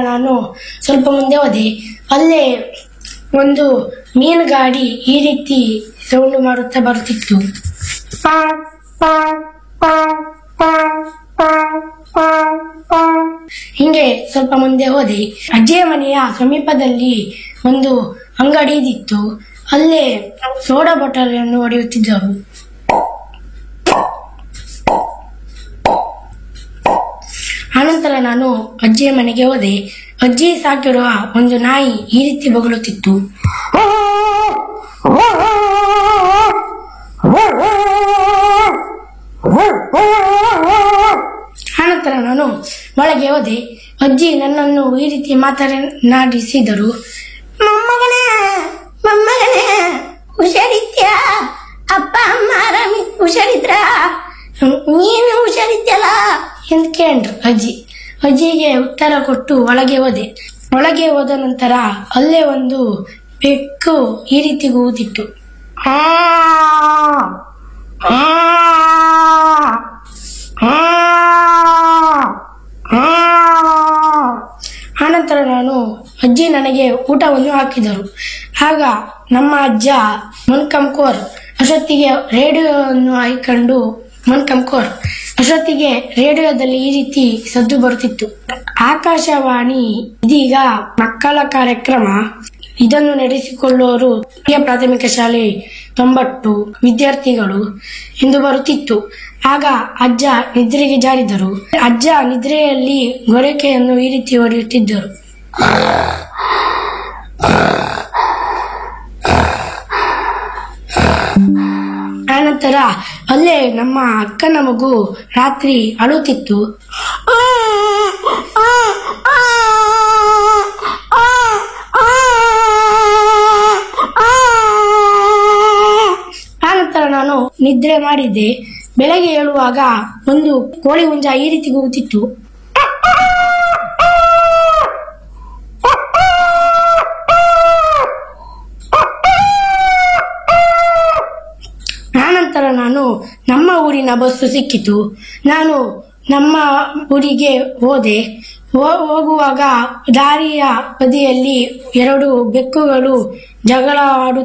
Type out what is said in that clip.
ನಾನು ಸ್ವಲ್ಪ ಮುಂದೆ ಹೋದೆ ಅಲ್ಲೇ ಒಂದು ಮೀನುಗಾಡಿ ಈ ರೀತಿ ಸೌಂಡ್ ಮಾಡುತ್ತಾ ಬರುತ್ತಿತ್ತು ಹಿಂಗೆ ಸ್ವಲ್ಪ ಮುಂದೆ ಹೋದೆ ಅಜ್ಜಿಯ ಮನೆಯ ಸಮೀಪದಲ್ಲಿ ಒಂದು ಅಂಗಡಿ ಇದ್ದಿತ್ತು ಅಲ್ಲೇ ಸೋಡಾ ಬಾಟಲ್ ಅನ್ನು ಹೊಡೆಯುತ್ತಿದ್ದರು ಆನಂತರ ನಾನು ಅಜ್ಜಿಯ ಮನೆಗೆ ಹೋದೆ ಅಜ್ಜಿ ಸಾಕಿರುವ ಒಂದು ನಾಯಿ ಈ ರೀತಿ ಬೊಗಳುತ್ತಿತ್ತು ಆನಂತರ ನಾನು ಒಳಗೆ ಹೋದೆ ಅಜ್ಜಿ ನನ್ನನ್ನು ಈ ರೀತಿ ಮಾತನಾಡಿಸಿದರು ಮೊಮ್ಮಗನೇ ಮೊಮ್ಮಗನೇ ಹುಷಾರಿದ್ಯಾ ಅಪ್ಪ ಅಮ್ಮ ಆರಾಮಿ ಹುಷಾರಿದ್ರ ನೀನು ಹುಷಾರಿದ್ಯಲ್ಲ ಎಂದು ಕೇಳ್ರು ಅಜ್ಜಿ ಅಜ್ಜಿಗೆ ಉತ್ತರ ಕೊಟ್ಟು ಒಳಗೆ ಹೋದೆ ಒಳಗೆ ಹೋದ ನಂತರ ಅಲ್ಲೇ ಒಂದು ಬೆಕ್ಕು ಈ ರೀತಿ ಕೂಗುತ್ತಿತ್ತು ಆ ಆ ಆ ಆ ಆನಂತರ ನಾನು ಅಜ್ಜಿ ನನಗೆ ಊಟವನ್ನು ಹಾಕಿದರು ಆಗ ನಮ್ಮ ಅಜ್ಜ ಮನ್ಕಂಕೋರ್ ಅಷ್ಟೊತ್ತಿಗೆ ರೇಡಿಯೋವನ್ನು ಹಾಕೊಂಡು ಮನ್ಕಂಕೋರ್ ಅಷ್ಟೊತ್ತಿಗೆ ರೇಡಿಯೋದಲ್ಲಿ ಈ ರೀತಿ ಸದ್ದು ಬರುತ್ತಿತ್ತು ಆಕಾಶವಾಣಿ ಇದೀಗ ಮಕ್ಕಳ ಕಾರ್ಯಕ್ರಮ ಇದನ್ನು ನಡೆಸಿಕೊಳ್ಳುವವರು ಹಿರಿಯ ಪ್ರಾಥಮಿಕ ಶಾಲೆ ತೊಂಬಟ್ಟು ವಿದ್ಯಾರ್ಥಿಗಳು ಎಂದು ಬರುತ್ತಿತ್ತು ಆಗ ಅಜ್ಜ ನಿದ್ರೆಗೆ ಜಾರಿದರು ಅಜ್ಜ ನಿದ್ರೆಯಲ್ಲಿ ಗೊರಕೆಯನ್ನು ಈ ರೀತಿ ಹೊಡೆಯುತ್ತಿದ್ದರು ಆನಂತರ ಅಲ್ಲೇ ನಮ್ಮ ಅಕ್ಕನ ಮಗು ರಾತ್ರಿ ಅಳುತ್ತಿತ್ತು ಆನಂತರ ನಾನು ನಿದ್ರೆ ಮಾಡಿದ್ದೆ ಬೆಳಗ್ಗೆ ಏಳುವಾಗ ಒಂದು ಕೋಳಿ ಹುಂಜ ಈ ರೀತಿ ಕೂಗುತ್ತಿತ್ತು ಆನಂತರ ನಾನು ನಮ್ಮ ಊರಿನ ಬಸ್ಸು ಸಿಕ್ಕಿತು ನಾನು ನಮ್ಮ ಊರಿಗೆ ಹೋದೆ ಹೋ- ಹೋಗುವಾಗ ದಾರಿಯ ಬದಿಯಲ್ಲಿ ಎರಡು ಬೆಕ್ಕುಗಳು ಜಗಳ ಆಡು